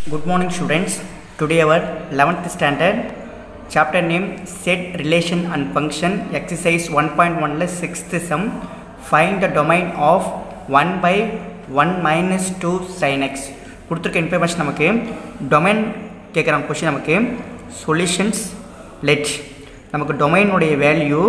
Good morning students. Today our 11th standard chapter name set relation and function exercise 1.1 ல 6th sum find the domain of 1 by 1 minus 2 sin x கொடுத்துருக்க information நமக்கு domain கேட்குறாங்க question நமக்கு solutions let நமக்கு டொமைனுடைய value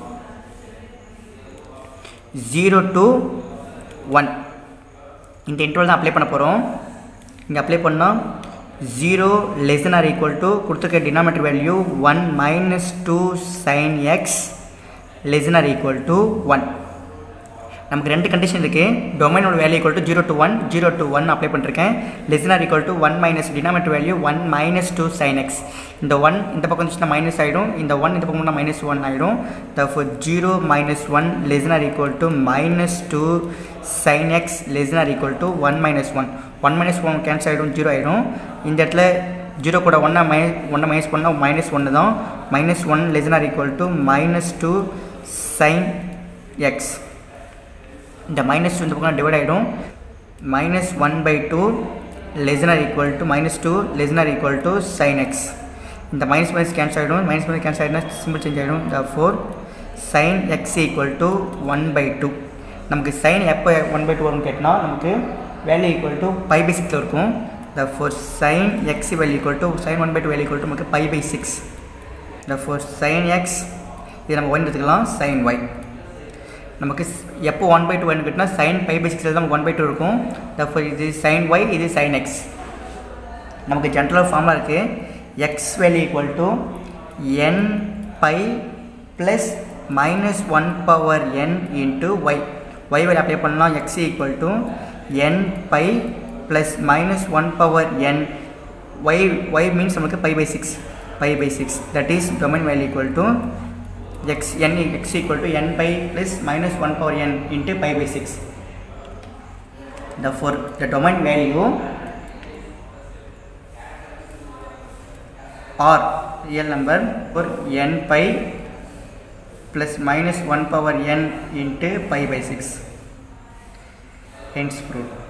zero to one இந்த interval தான் apply பண்ண போகிறோம் இங்கே அப்ளை பண்ணால் zero less or equal to கொடுத்துருக்க denominator value one minus two sine x less or equal to one நமக்கு ரெண்டு கண்டிஷன் இருக்குது டொமைனோட value equal to zero to one zero to one apply பண்ணிருக்கேன் less or equal to one minus denominator value one minus two sine x இந்த one இந்த பக்கம் வந்துச்சுன்னா minus ஆகிடும் இந்த ஒன் இந்த பக்கம் மைனஸ் ஒன் ஆகிடும் therefore zero minus one less or equal to minus two sine x less or equal to one minus one one minus one cancel ஆகிடும் ஜீரோ ஆகிடும் இந்த இடத்துல ஜீரோ கூட ஒன்றை மைனஸ் ஒன்றை மைனஸ் பண்ணால் மைனஸ் ஒன்று தான் minus one less or equal to minus two sine x இந்த மைனஸ் டூ இந்த பக்கம் டிவைட் ஆகிடும் minus one by two lesser equal to minus two lesser equal to sine x இந்த மைனஸ் மைனஸ் கேன்சல் ஆகிடும் minus minus cancel ஆகிடுனா simple change ஆகிடும் therefore sine x equal to one by two நமக்கு sine எப்போ one by two வரும்னு கேட்டால் நமக்கு value equal to pi by சிக்ஸில் இருக்கும் therefore sine x value equal to sine one by two value equal to நமக்கு pi by six therefore sine x இது நம்ம ஒன் எடுத்துக்கலாம் சைன் ஒய் நமக்கு எப்போ ஒன் பை டூ ஒன் கிட்டினா sine pi by சிக்ஸில் தான் one by two இருக்கும் தஃபோர் இது சைன் ஒய் இது சைன் எக்ஸ் நமக்கு ஜென்ரலாக ஃபார்மாக இருக்குது x value equal to n pi plus minus one power n into Y Y value apply பண்ணலாம் x equal to n pi plus minus one power n y y means நமக்கு pi by six pi by six that is domain value equal to x n x equal to n pi plus minus 1 power n into pi by 6 therefore the domain value or real number for n pi plus minus 1 power n into pi by 6 hence proved